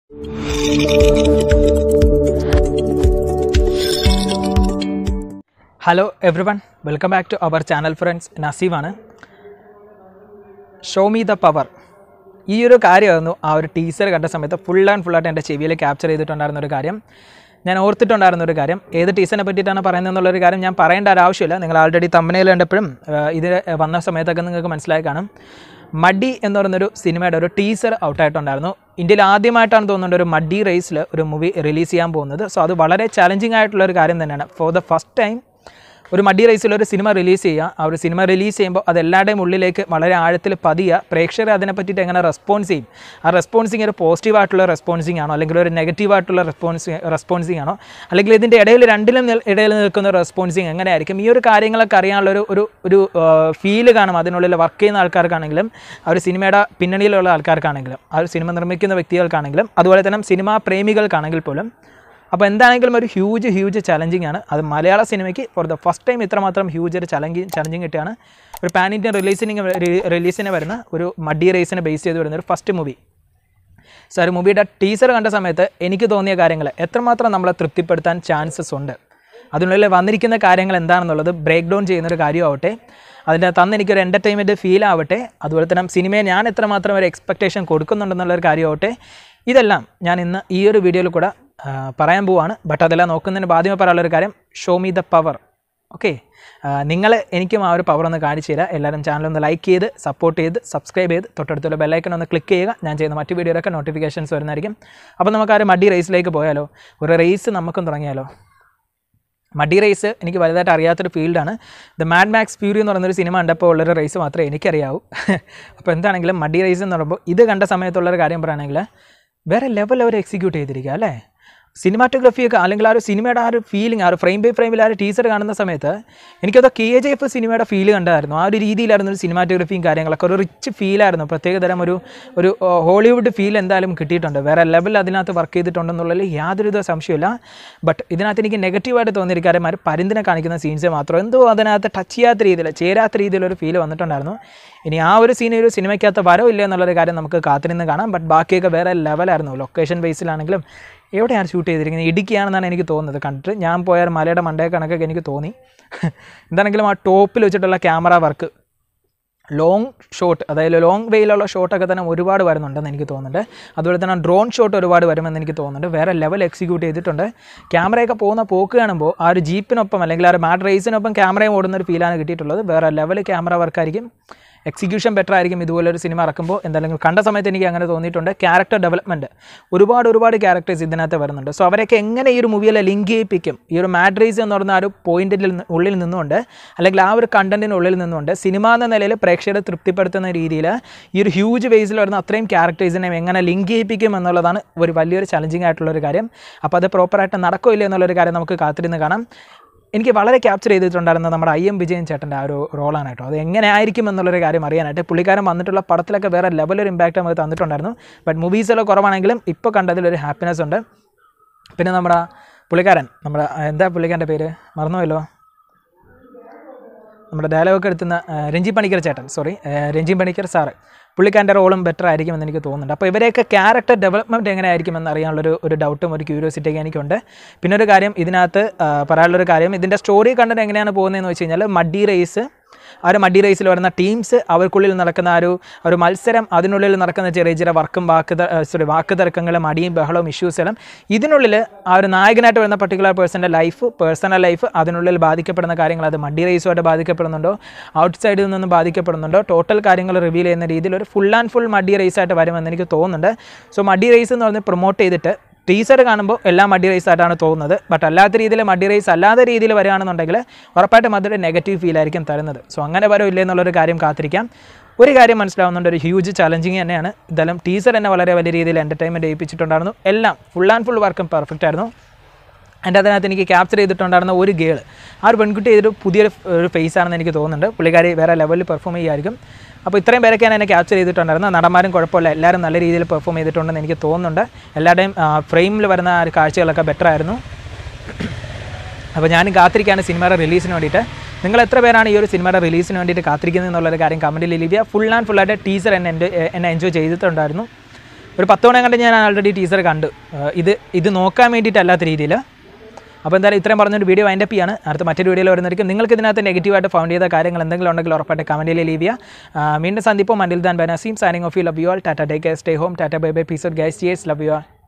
hello everyone welcome back to our channel friends നസീവാണ് show me the power ഈ ഒരു കാര്യമായിരുന്നു ആ ഒരു ടീസർ കണ്ട സമയത്ത് ഫുൾ ആൻഡ് ഫുള്ളായിട്ട് എൻ്റെ ചെവിയിൽ ക്യാപ്ചർ ചെയ്തിട്ടുണ്ടായിരുന്ന ഒരു കാര്യം ഞാൻ ഓർത്തിട്ടുണ്ടായിരുന്ന ഒരു കാര്യം ഏത് ടീച്ചറിനെ പറ്റിയിട്ടാണ് പറയുന്നത് എന്നുള്ളൊരു കാര്യം ഞാൻ പറയേണ്ട ഒരു ആവശ്യമില്ല നിങ്ങൾ ആൾറെഡി തമ്പനയിൽ കണ്ടപ്പോഴും ആ, ഇത് വന്ന സമയത്തൊക്കെ നിങ്ങൾക്ക് മനസ്സിലായി കാണും മഡി എന്ന് പറയുന്നൊരു സിനിമയുടെ ഒരു ടീസർ ഔട്ടായിട്ടുണ്ടായിരുന്നു ഇന്ത്യയിൽ ആദ്യമായിട്ടാണ് തോന്നുന്നത് ഒരു മഡി റേസിൽ ഒരു മൂവി റിലീസ് ചെയ്യാൻ പോകുന്നത് സോ അത് വളരെ ചാലഞ്ചിങ് ആയിട്ടുള്ള ഒരു കാര്യം തന്നെയാണ് ഫോർ ദ ഫസ്റ്റ് ടൈം ഒരു മഡി റൈസിൽ ഒരു സിനിമ റിലീസ് ചെയ്യുക ആ ഒരു സിനിമ റിലീസ് ചെയ്യുമ്പോൾ അത് എല്ലാവരുടെയും ഉള്ളിലേക്ക് വളരെ ആഴത്തിൽ പതിയുക പ്രേക്ഷകർ അതിനെ പറ്റിയിട്ട് എങ്ങനെ റെസ്പോൺസ് ചെയ്യും ആ റെസ്പോൺസിങ് ഒരു പോസിറ്റീവ് ആയിട്ടുള്ള റെസ്പോൺസിങ് ആണോ അല്ലെങ്കിൽ ഒരു നെഗറ്റീവ് ആയിട്ടുള്ള റെസ്പോൺസ് റെസ്പോൺസിങ് ആണോ അല്ലെങ്കിൽ ഇതിൻ്റെ ഇടയിൽ രണ്ടിലും നിൽ- ഇടയിൽ നിൽക്കുന്ന റെസ്പോൺസിങ് എങ്ങനെയായിരിക്കും ഈ ഒരു കാര്യങ്ങളൊക്കെ അറിയാനുള്ള ഒരു ഒരു ഒരു ഫീല് കാണും അതിനുള്ളിൽ വർക്ക് ചെയ്യുന്ന ആൾക്കാർക്കാണെങ്കിലും ആ ഒരു സിനിമയുടെ പിന്നണിയിലുള്ള ആൾക്കാർക്കാണെങ്കിലും ആ ഒരു സിനിമ നിർമ്മിക്കുന്ന വ്യക്തികൾക്കാണെങ്കിലും അതുപോലെ തന്നെ സിനിമാ പ്രേമികൾക്കാണെങ്കിൽ പോലും അപ്പോൾ എന്താണെങ്കിലും ഒരു ഹ്യൂജ് ഹ്യൂജ് ചലഞ്ചിങ് ആണ് അത് മലയാള സിനിമയ്ക്ക് ഫോർ ദ ഫസ്റ്റ് ടൈം ഇത്രമാത്രം ഹ്യൂജ് ഒരു ചലഞ്ചിങ് ചലഞ്ചിങ് കിട്ടിയാണ് ഒരു പാൻ ഇന്ത്യൻ റിലീസിന് റിലീസിന് വരുന്ന ഒരു മഡി റേസിനെ ബേസ് ചെയ്ത് വരുന്ന ഒരു ഫസ്റ്റ് മൂവി സോ ഒരു മൂവിയുടെ ടീസർ കണ്ട സമയത്ത് എനിക്ക് തോന്നിയ കാര്യങ്ങൾ എത്രമാത്രം നമ്മളെ തൃപ്തിപ്പെടുത്താൻ ചാൻസസ് ഉണ്ട് അതിനുള്ളിൽ വന്നിരിക്കുന്ന കാര്യങ്ങൾ എന്താണെന്നുള്ളത് ബ്രേക്ക് ഡൗൺ ചെയ്യുന്നൊരു കാര്യമാവട്ടെ അതിൻ്റെ തന്ന് എനിക്കൊരു എൻ്റർടൈൻമെൻറ്റ് ഫീൽ ആവട്ടെ അതുപോലെ തന്നെ സിനിമയെ ഞാൻ എത്രമാത്രം ഒരു എക്സ്പെക്റ്റേഷൻ കൊടുക്കുന്നുണ്ടെന്നുള്ളൊരു കാര്യമാവട്ടെ ഇതെല്ലാം ഞാൻ ഇന്ന് ഈ ഒരു വീഡിയോയിൽ കൂടെ ആ, പറയാൻ പോവാണ് ബട്ട് അതെല്ലാം നോക്കുന്നതിന് ആദ്യമേ പറയാനുള്ളൊരു കാര്യം show me the power okay നിങ്ങൾ എനിക്കും ആ ഒരു പവർ ഒന്ന് കാണിച്ചു തരാം എല്ലാവരും ചാനൽ ഒന്ന് ലൈക്ക് ചെയ്ത് സപ്പോർട്ട് ചെയ്ത് സബ്സ്ക്രൈബ് ചെയ്ത് തൊട്ടടുത്തുള്ള ബെല്ലൈക്കൺ ഒന്ന് ക്ലിക്ക് ചെയ്യുക ഞാൻ ചെയ്യുന്ന മറ്റു വീഡിയോയിലൊക്കെ നോട്ടിഫിക്കേഷൻസ് വരുന്നതായിരിക്കും അപ്പോൾ നമുക്ക് ആ ഒരു മടി റേസിലേക്ക് പോയാലോ ഒരു റേസ് നമുക്കും തുടങ്ങിയാലോ മഡി റേസ് എനിക്ക് വലുതായിട്ട് അറിയാത്തൊരു ഫീൽഡാണ് ദ മാഡ് മാക്സ് ഫ്യൂരി എന്ന് പറയുന്നൊരു സിനിമ കണ്ടപ്പോൾ ഉള്ളൊരു റേസ് മാത്രമേ എനിക്കറിയാവൂ അപ്പോൾ എന്താണെങ്കിലും മഡി റേസ് എന്ന് പറയുമ്പോൾ ഇത് കണ്ട സമയത്തുള്ളൊരു കാര്യം പറയുകയാണെങ്കിൽ വേറെ ലെവൽ അവർ എക്സിക്യൂട്ട് ചെയ്തിരിക്കുക അല്ലേ സിനിമാറ്റോഗ്രഫിയൊക്കെ അല്ലെങ്കിൽ ആ ഒരു സിനിമയുടെ ആ ഒരു ഫീലിംഗ് ആ ഒരു ഫ്രെയിം ബൈ ഫ്രെയിമിൽ ആ ഒരു ടീച്ചർ കാണുന്ന സമയത്ത് എനിക്കത് കെ ജെ എഫ് സിനിമയുടെ ഫീൽ കണ്ടായിരുന്നു ആ ഒരു രീതിയിലായിരുന്നു ഒരു സിനിമാറ്റോഗ്രഫിയും കാര്യങ്ങളൊക്കെ ഒരു റിച്ച് ഫീലായിരുന്നു പ്രത്യേകതരം ഒരു ഒരു ആ, ഹോളിവുഡ് ഫീൽ എന്തായാലും കിട്ടിയിട്ടുണ്ട് വേറെ ലെവൽ അതിനകത്ത് വർക്ക് ചെയ്തിട്ടുണ്ടെന്നുള്ളതിൽ യാതൊരുവിധ സംശയമില്ല ബട്ട് ഇതിനകത്ത് എനിക്ക് നെഗറ്റീവായിട്ട് തോന്നിയ കാര്യമാർ പരുന്തിനെ കാണിക്കുന്ന സീൻസ് മാത്രം എന്തോ അതിനകത്ത് ടച്ച് ചെയ്യാത്ത രീതിയിൽ ചേരാത്ത രീതിയിലൊരു ഫീൽ വന്നിട്ടുണ്ടായിരുന്നു ഇനി ആ ഒരു സീൻ ഒരു സിനിമയ്ക്കകത്ത് വരോ ഇല്ല എന്നുള്ളൊരു കാര്യം നമുക്ക് കാത്തിരുന്ന് കാണാം ബട്ട് ബാക്കിയൊക്കെ വേറെ ലെവലായിരുന്നു ലൊക്കേഷൻ ബേസിലാണെങ്കിലും എവിടെയാണ് ഷൂട്ട് ചെയ്തിരിക്കുന്നത് ഇടുക്കിയാണെന്നാണ് എനിക്ക് തോന്നുന്നത് കണ്ടിട്ട് ഞാൻ പോയ ഒരു മലയുടെ മണ്ടേ കണക്കൊക്കെ എനിക്ക് തോന്നി എന്താണെങ്കിലും ആ ടോപ്പിൽ വെച്ചിട്ടുള്ള ക്യാമറ വർക്ക് ലോങ് ഷോട്ട് അതായത് ലോങ് വേയിലുള്ള ഷോട്ടൊക്കെ തന്നെ ഒരുപാട് വരുന്നുണ്ടെന്ന് എനിക്ക് തോന്നുന്നുണ്ട് അതുപോലെ തന്നെ ഡ്രോൺ ഷോട്ട് ഒരുപാട് വരുമെന്ന് എനിക്ക് തോന്നുന്നുണ്ട് വേറെ ലെവൽ എക്സിക്യൂട്ട് ചെയ്തിട്ടുണ്ട് ക്യാമറയൊക്കെ പോകുന്ന പോക്ക് കാണുമ്പോൾ ആ ഒരു ജീപ്പിനൊപ്പം അല്ലെങ്കിൽ ആ ഒരു മാഡ് റേസിനൊപ്പം ക്യാമറയും ഓടുന്ന ഒരു ഫീലാണ് കിട്ടിയിട്ടുള്ളത് വേറെ ലെവൽ ക്യാമറ വർക്കായിരിക്കും എക്സിക്യൂഷൻ ബെറ്റർ ആയിരിക്കും ഇതുപോലൊരു സിനിമ ഇറക്കുമ്പോൾ എന്തായാലും കണ്ട സമയത്ത് എനിക്ക് അങ്ങനെ തോന്നിയിട്ടുണ്ട് ക്യാരക്ടർ ഡെവലപ്മെൻറ്റ് ഒരുപാട് ഒരുപാട് ക്യാരക്ടേഴ്സ് ഇതിനകത്ത് വരുന്നുണ്ട് സോ അവരൊക്കെ എങ്ങനെ ഈ ഒരു മൂവിയിലെ ലിങ്ക് ചെയ്യിപ്പിക്കും ഈ ഒരു മാഡ്രൈസ് എന്ന് പറയുന്ന ആ ഒരു പോയിന്റിൽ ഉള്ളിൽ നിന്നുകൊണ്ട് അല്ലെങ്കിൽ ആ ഒരു കണ്ടന്റിന് ഉള്ളിൽ നിന്നുകൊണ്ട് സിനിമ എന്ന നിലയിൽ പ്രേക്ഷകരെ തൃപ്തിപ്പെടുത്തുന്ന രീതിയിൽ ഈ ഒരു ഹ്യൂജ് ബേസിൽ വരുന്ന അത്രയും ക്യാരക്ടേഴ്സിനെ എങ്ങനെ ലിങ്ക് ചെയ്യിപ്പിക്കും എന്നുള്ളതാണ് ഒരു വലിയൊരു ചലഞ്ചിങ് ആയിട്ടുള്ളൊരു കാര്യം അപ്പോൾ അത് പ്രോപ്പറായിട്ട് നടക്കോ ഇല്ല എന്നുള്ളൊരു കാര്യം നമുക്ക് കാത്തിരുന്ന് കാണാം എനിക്ക് വളരെ ക്യാപ്ചർ ചെയ്തിട്ടുണ്ടായിരുന്ന നമ്മുടെ ഐ എം വിജയൻ ചേട്ടൻ്റെ ആ ഒരു റോളാണ് കേട്ടോ അത് എങ്ങനെ ആയിരിക്കും എന്നുള്ളൊരു കാര്യം അറിയാനായിട്ട് പുള്ളിക്കാരൻ വന്നിട്ടുള്ള പടത്തിലൊക്കെ വേറെ ലെവലൊരു ഇമ്പാക്റ്റ് നമുക്ക് തന്നിട്ടുണ്ടായിരുന്നു ബട്ട് മൂവീസിലൊക്കെ കുറവാണെങ്കിലും ഇപ്പോൾ കണ്ടതിലൊരു ഹാപ്പിനെസ് ഉണ്ട് പിന്നെ നമ്മുടെ പുള്ളിക്കാരൻ നമ്മുടെ ആ, എന്താ പുള്ളിക്കാരൻ്റെ പേര് മറന്നുപോയല്ലോ നമ്മുടെ ഡയലോഗ് എടുത്തുന്ന ആ, രഞ്ജി പണിക്കർ ചേട്ടൻ സോറി രഞ്ജി പണിക്കർ സാറ് പുള്ളിക്കാരൻ്റെ റോളും ബെറ്റർ ആയിരിക്കുമെന്ന് എനിക്ക് തോന്നുന്നുണ്ട് അപ്പോൾ ഇവരെയൊക്കെ ക്യാരക്ടർ ഡെവലപ്മെൻറ്റ് എങ്ങനെ ആയിരിക്കുമെന്ന് അറിയാനുള്ളൊരു ഒരു ഡൗട്ടും ഒരു ക്യൂരിയോസിറ്റിയൊക്കെ എനിക്കുണ്ട് പിന്നെ ഒരു കാര്യം ഇതിനകത്ത് ആ, പറയാനുള്ളൊരു കാര്യം ഇതിൻ്റെ സ്റ്റോറി കണ്ടത് എങ്ങനെയാണ് പോകുന്നതെന്ന് വെച്ച് കഴിഞ്ഞാൽ മഡി റേസ് ആ ഒരു മഡി റേസിൽ വരുന്ന ടീംസ് അവർക്കുള്ളിൽ നടക്കുന്ന ആ ഒരു ഒരു മത്സരം അതിനുള്ളിൽ നടക്കുന്ന ചെറിയ ചെറിയ വർക്കും വാക്ക് സോറി വാക്ക് തർക്കങ്ങളും അടിയും ബഹളവും ഇഷ്യൂസ് എല്ലാം ഇതിനുള്ളിൽ ആ ഒരു നായകനായിട്ട് വരുന്ന പർട്ടിക്കുലർ പേഴ്സൻ്റെ ലൈഫ് പേഴ്സണൽ ലൈഫ് അതിനുള്ളിൽ ബാധിക്കപ്പെടുന്ന കാര്യങ്ങൾ അത് മഡി റേസുമായിട്ട് ബാധിക്കപ്പെടുന്നുണ്ടോ ഔട്ട് സൈഡിൽ നിന്നും ബാധിക്കപ്പെടുന്നുണ്ടോ ടോട്ടൽ കാര്യങ്ങൾ റിവീൽ ചെയ്യുന്ന രീതിയിൽ ഒരു ഫുൾ ആൻഡ് ഫുൾ മഡി റേസായിട്ട് വരുമെന്ന് എനിക്ക് തോന്നുന്നുണ്ട് സോ മഡി റേസ് എന്ന് പറഞ്ഞ് പ്രൊമോട്ട് ചെയ്തിട്ട് ടീസർ കാണുമ്പോൾ എല്ലാം മഡി റേസ് ആയിട്ടാണ് തോന്നുന്നത് ബട്ട് അല്ലാത്ത രീതിയിൽ മഡി റേസ് അല്ലാത്ത രീതിയിൽ വരികയാണെന്നുണ്ടെങ്കിൽ ഉറപ്പായിട്ടും അതൊരു നെഗറ്റീവ് ഫീൽ ആയിരിക്കും തരുന്നത് സോ അങ്ങനെ വരോ ഇല്ലേ എന്നുള്ളൊരു കാര്യം കാത്തിരിക്കാം ഒരു കാര്യം മനസ്സിലാവുന്നുണ്ട് ഒരു ഹ്യൂജ് ചലഞ്ചിങ് തന്നെയാണ് ഇതെല്ലാം ടീസർ തന്നെ വളരെ വലിയ രീതിയിൽ എൻ്റർടൈൻമെൻറ്റ് ഏൽപ്പിച്ചിട്ടുണ്ടായിരുന്നു എല്ലാം ഫുൾ ആൻഡ് ഫുൾ വർക്കും പെർഫെക്റ്റ് ആയിരുന്നു എൻ്റെ അതിനകത്ത് എനിക്ക് ക്യാപ്ചർ ചെയ്തിട്ടുണ്ടായിരുന്ന ഒരു ഗേൾ ആ ഒരു പെൺകുട്ടി ഇതൊരു പുതിയൊരു ഒരു ഫേസ് ആണെന്ന് എനിക്ക് തോന്നുന്നുണ്ട് പുള്ളിക്കാരി വേറെ ലെവലിൽ പെർഫോം ചെയ്യുമായിരിക്കും അപ്പോൾ ഇത്രയും പേരൊക്കെയാണ് എന്നെ ക്യാപ്ചർ ചെയ്തിട്ടുണ്ടായിരുന്നത് നടന്മാരും കുഴപ്പമില്ല എല്ലാവരും നല്ല രീതിയിൽ പെർഫോം ചെയ്തിട്ടുണ്ടെന്ന് എനിക്ക് തോന്നുന്നുണ്ട് എല്ലാവരുടെയും ഫ്രെയിമിൽ വരുന്ന ആ ഒരു കാഴ്ചകളൊക്കെ ബെറ്റർ ആയിരുന്നു അപ്പോൾ ഞാൻ കാത്തിരിക്കുകയാണ് സിനിമയുടെ റിലീസിന് വേണ്ടിയിട്ട് നിങ്ങൾ എത്ര പേരാണ് ഈ ഒരു സിനിമയുടെ റിലീസിന് വേണ്ടിയിട്ട് കാത്തിരിക്കുന്നത് എന്നുള്ളൊരു കാര്യം കമൻറ്റിൽ ലഭിക്കുക ഫുൾ ആൻഡ് ഫുള്ളായിട്ട് ടീസർ എന്നെ എൻ്റെ എന്നെ എൻജോയ് ചെയ്തിട്ടുണ്ടായിരുന്നു ഒരു പത്ത് തവണ കണ്ട് ഞാൻ ആൾറെഡി ടീസർ കണ്ടു ആ, ഇത് ഇത് നോക്കാൻ വേണ്ടിയിട്ടല്ലാത്ത രീതിയിൽ അപ്പോൾ എന്തായാലും ഇത്രയും പറഞ്ഞൊരു വീഡിയോ വൈൻഡ് അപ്പ് ചെയ്യാണ് അടുത്ത മറ്റൊരു വീഡിയോയിൽ വരുന്നതായിരിക്കും നിങ്ങൾക്ക് ഇതിനകത്ത് നെഗറ്റീവായിട്ട് ഫൗണ്ട് ചെയ്ത കാര്യങ്ങൾ എന്തെങ്കിലും ഉണ്ടെങ്കിൽ ഉറപ്പായിട്ട് കമൻറ്റിൽ ലീവ് ചെയ്യുക ആ, വീണ്ടും സന്ദിപ്പോ മൻഡിൽ ദാൻ ബനസീം signing off you love you all tata take stay home tata bye bye peace off guys yours love you all